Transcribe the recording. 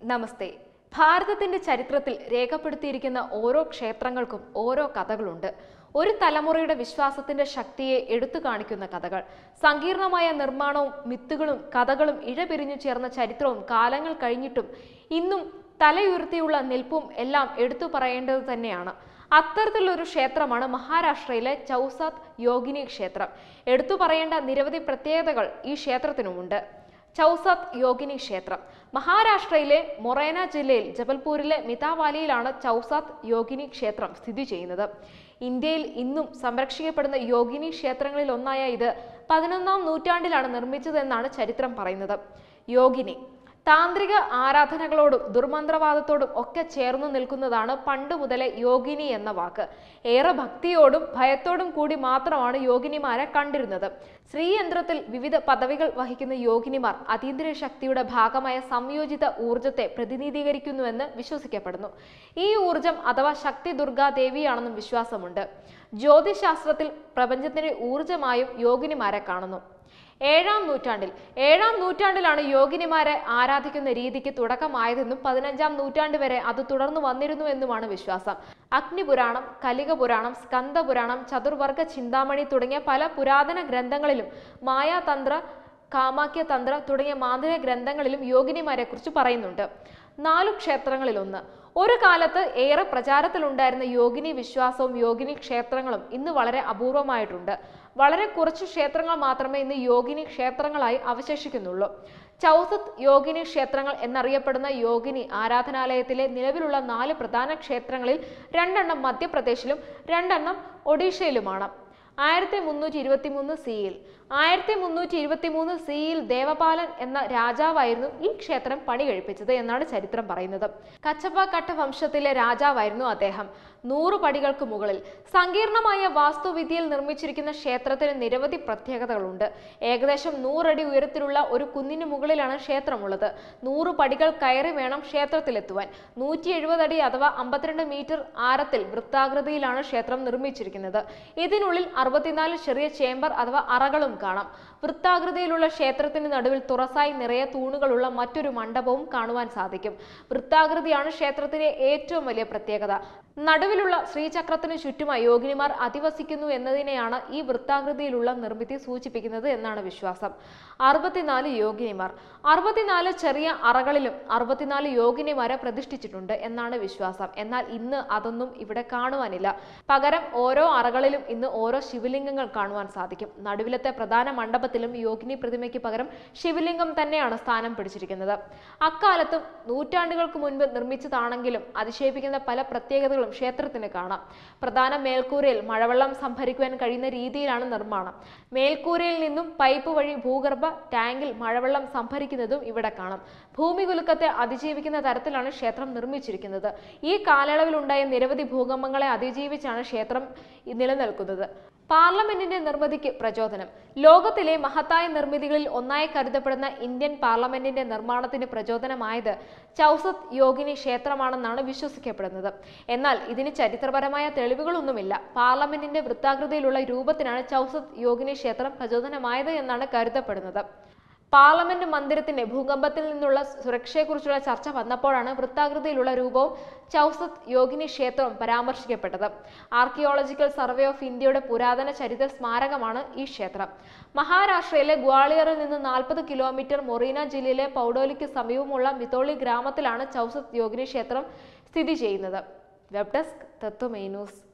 നമസ്തേ ഭാരതത്തിന്റെ ചരിത്രത്തിൽ രേഖപ്പെടുത്തിയിരിക്കുന്ന ഓരോ ക്ഷേത്രങ്ങൾക്കും ഓരോ കഥകളുണ്ട് ഒരു തലമുറയുടെ വിശ്വാസത്തിന്റെ ശക്തിയെ എടുത്തു കാണിക്കുന്ന കഥകൾ സങ്കീർണമായ നിർമ്മാണവും മിത്തുകളും കഥകളും ഇഴപിരിഞ്ഞു ചേർന്ന ചരിത്രവും കാലങ്ങൾ കഴിഞ്ഞിട്ടും ഇന്നും തലയുയർത്തിയുള്ള നിൽപ്പും എല്ലാം എടുത്തു പറയേണ്ടത് തന്നെയാണ് അത്തരത്തിലൊരു ക്ഷേത്രമാണ് മഹാരാഷ്ട്രയിലെ ചൗസാത്ത് യോഗിനി ക്ഷേത്രം എടുത്തു പറയേണ്ട നിരവധി പ്രത്യേകതകൾ ഈ ക്ഷേത്രത്തിനുമുണ്ട് ചൗസത്ത് യോഗിനി ക്ഷേത്രം മഹാരാഷ്ട്രയിലെ മൊറേന ജില്ലയിൽ ജബൽപൂരിലെ മിതാവാലിയിലാണ് ചൗസാത്ത് യോഗിനി ക്ഷേത്രം സ്ഥിതി ചെയ്യുന്നത് ഇന്ത്യയിൽ ഇന്നും സംരക്ഷിക്കപ്പെടുന്ന യോഗിനി ക്ഷേത്രങ്ങളിൽ ഒന്നായ ഇത് പതിനൊന്നാം നൂറ്റാണ്ടിലാണ് നിർമ്മിച്ചതെന്നാണ് ചരിത്രം പറയുന്നത് യോഗിനി താന്ത്രിക ആരാധനകളോടും ദുർമന്ത്രവാദത്തോടും ഒക്കെ ചേർന്നു നിൽക്കുന്നതാണ് പണ്ട് മുതലേ യോഗിനി എന്ന വാക്ക് ഏറെ ഭക്തിയോടും ഭയത്തോടും കൂടി മാത്രമാണ് യോഗിനിമാരെ കണ്ടിരുന്നത് ശ്രീയന്ത്രത്തിൽ വിവിധ പദവികൾ വഹിക്കുന്ന യോഗിനിമാർ അതീന്ദ്രിയ ശക്തിയുടെ ഭാഗമായ സംയോജിത ഊർജത്തെ പ്രതിനിധീകരിക്കുന്നുവെന്ന് വിശ്വസിക്കപ്പെടുന്നു ഈ ഊർജം അഥവാ ശക്തി ദുർഗാദേവിയാണെന്നും വിശ്വാസമുണ്ട് ജ്യോതിശാസ്ത്രത്തിൽ പ്രപഞ്ചത്തിന്റെ ഊർജമായും യോഗിനിമാരെ കാണുന്നു ഏഴാം നൂറ്റാണ്ടിൽ ഏഴാം നൂറ്റാണ്ടിലാണ് യോഗിനിമാരെ ആരാധിക്കുന്ന രീതിക്ക് തുടക്കമായതെന്നും പതിനഞ്ചാം നൂറ്റാണ്ട് വരെ അത് തുടർന്നു വന്നിരുന്നു എന്നുമാണ് വിശ്വാസം അഗ്നിപുരാണം കലിക പുരാണം സ്കന്ദപുരാണം ചതുർവർഗ ചിന്താമണി തുടങ്ങിയ പല പുരാതന ഗ്രന്ഥങ്ങളിലും മായാതന്ത്ര കാമാക്യതന്ത്ര തുടങ്ങിയ മാന്ത്രിക ഗ്രന്ഥങ്ങളിലും യോഗിനിമാരെ കുറിച്ച് പറയുന്നുണ്ട് നാലു ക്ഷേത്രങ്ങളിലൊന്ന് ഒരു കാലത്ത് ഏറെ പ്രചാരത്തിലുണ്ടായിരുന്ന യോഗിനി വിശ്വാസവും യോഗിനി ക്ഷേത്രങ്ങളും ഇന്ന് വളരെ അപൂർവമായിട്ടുണ്ട് വളരെ കുറച്ച് ക്ഷേത്രങ്ങൾ മാത്രമേ ഇന്ന് യോഗിനി ക്ഷേത്രങ്ങളായി അവശേഷിക്കുന്നുള്ളൂ ചൗസത്ത് യോഗിനി ക്ഷേത്രങ്ങൾ എന്നറിയപ്പെടുന്ന യോഗിനി ആരാധനാലയത്തിലെ നിലവിലുള്ള നാല് പ്രധാന ക്ഷേത്രങ്ങളിൽ രണ്ടെണ്ണം മധ്യപ്രദേശിലും രണ്ടെണ്ണം ഒഡീഷയിലുമാണ് ആയിരത്തി മുന്നൂറ്റി ഇരുപത്തി മൂന്ന് സിയിൽ ആയിരത്തി മുന്നൂറ്റി ഇരുപത്തി മൂന്ന് സിയിൽ ദേവപാലൻ എന്ന രാജാവായിരുന്നു ഈ ക്ഷേത്രം പണി കഴിപ്പിച്ചത് എന്നാണ് ചരിത്രം പറയുന്നത് കച്ചപ്പ കട്ട വംശത്തിലെ രാജാവായിരുന്നു അദ്ദേഹം നൂറ് പടികൾക്ക് മുകളിൽ സങ്കീർണമായ വാസ്തുവിദ്യയിൽ നിർമ്മിച്ചിരിക്കുന്ന ക്ഷേത്രത്തിന് നിരവധി പ്രത്യേകതകളുണ്ട് ഏകദേശം നൂറടി ഉയരത്തിലുള്ള ഒരു കുന്നിന് മുകളിലാണ് ക്ഷേത്രമുള്ളത് നൂറ് പടികൾ കയറി വേണം ക്ഷേത്രത്തിലെത്തുവാൻ നൂറ്റി എഴുപത് അടി അഥവാ അമ്പത്തിരണ്ട് മീറ്റർ ആരത്തിൽ വൃത്താകൃതിയിലാണ് ക്ഷേത്രം നിർമ്മിച്ചിരിക്കുന്നത് ഇതിനുള്ളിൽ അറുപത്തിനാല് ചെറിയ ചേംബർ അഥവാ അറകളും കാണാം വൃത്താകൃതിയിലുള്ള ക്ഷേത്രത്തിന് നടുവിൽ തുറസായി നിറയെ തൂണുകളുള്ള മറ്റൊരു മണ്ഡപവും കാണുവാൻ സാധിക്കും വൃത്താകൃതിയാണ് ക്ഷേത്രത്തിലെ ഏറ്റവും വലിയ പ്രത്യേകത നടുവിലുള്ള ശ്രീചക്രത്തിനു ചുറ്റുമായി യോഗിനിമാർ അധിവസിക്കുന്നു എന്നതിനെയാണ് ഈ വൃത്താകൃതിയിലുള്ള നിർമ്മിതി സൂചിപ്പിക്കുന്നത് എന്നാണ് വിശ്വാസം അറുപത്തിനാല് യോഗിനിമാർ അറുപത്തിനാല് ചെറിയ അറകളിലും അറുപത്തിനാല് യോഗിനിമാരെ പ്രതിഷ്ഠിച്ചിട്ടുണ്ട് എന്നാണ് വിശ്വാസം എന്നാൽ ഇന്ന് അതൊന്നും ഇവിടെ കാണുവാനില്ല പകരം ഓരോ അറകളിലും ഇന്ന് ഓരോ ശിവലിംഗങ്ങൾ കാണുവാൻ സാധിക്കും നടുവിലത്തെ പ്രധാന മണ്ഡപത്തിലും യോഗിനി പ്രതിമയ്ക്ക് പകരം ശിവലിംഗം തന്നെയാണ് സ്ഥാനം പിടിച്ചിരിക്കുന്നത് അക്കാലത്തും നൂറ്റാണ്ടുകൾക്ക് മുൻപ് നിർമ്മിച്ചതാണെങ്കിലും അതിശയിപ്പിക്കുന്ന പല പ്രത്യേകതകളും ക്ഷേത്രത്തിന് കാണാം പ്രധാന മേൽക്കൂരയിൽ മഴവെള്ളം സംഭരിക്കുവാൻ കഴിയുന്ന രീതിയിലാണ് നിർമ്മാണം മേൽക്കൂരയിൽ നിന്നും പൈപ്പ് വഴി ഭൂഗർഭ ടാങ്കിൽ മഴവെള്ളം സംഭരിക്കുന്നതും ഇവിടെ കാണാം ഭൂമി കുലുക്കത്തെ അതിജീവിക്കുന്ന തരത്തിലാണ് ക്ഷേത്രം നിർമ്മിച്ചിരിക്കുന്നത് ഈ കാലയളവിലുണ്ടായ നിരവധി ഭൂകമ്പങ്ങളെ അതിജീവിച്ചാണ് ക്ഷേത്രം നിലനിൽക്കുന്നത് പാർലമെന്റിന്റെ നിർമ്മിതിക്ക് പ്രചോദനം ലോകത്തിലെ മഹത്തായ നിർമ്മിതികളിൽ ഒന്നായി കരുതപ്പെടുന്ന ഇന്ത്യൻ പാർലമെന്റിന്റെ നിർമ്മാണത്തിന് പ്രചോദനമായത് ചൗസത്ത് യോഗിനി ക്ഷേത്രമാണെന്നാണ് വിശ്വസിക്കപ്പെടുന്നത് എന്നാൽ ഇതിന് ചരിത്രപരമായ തെളിവുകളൊന്നുമില്ല പാർലമെന്റിന്റെ വൃത്താകൃതിയിലുള്ള രൂപത്തിനാണ് ചൗസത്ത് യോഗിനി ക്ഷേത്രം പ്രചോദനമായത് എന്നാണ് കരുതപ്പെടുന്നത് പാർലമെന്റ് മന്ദിരത്തിന്റെ ഭൂകമ്പത്തിൽ നിന്നുള്ള സുരക്ഷയെക്കുറിച്ചുള്ള ചർച്ച വന്നപ്പോഴാണ് വൃത്താകൃതിയിലുള്ള രൂപവും ചൗസത്ത് യോഗിനി ക്ഷേത്രവും പരാമർശിക്കപ്പെട്ടത് ആർക്കിയോളജിക്കൽ സർവേ ഓഫ് ഇന്ത്യയുടെ പുരാതന ചരിത്ര സ്മാരകമാണ് ഈ ക്ഷേത്രം മഹാരാഷ്ട്രയിലെ ഗ്വാളിയറിൽ നിന്ന് നാൽപ്പത് കിലോമീറ്റർ മൊറീന ജില്ലയിലെ പൗഡോലിക്ക് സമീപമുള്ള മിതോളി ഗ്രാമത്തിലാണ് ചൗസത്ത് യോഗിനി ക്ഷേത്രം സ്ഥിതി ചെയ്യുന്നത് വെബ് ഡെസ്ക് തത്വമേ ന്യൂസ്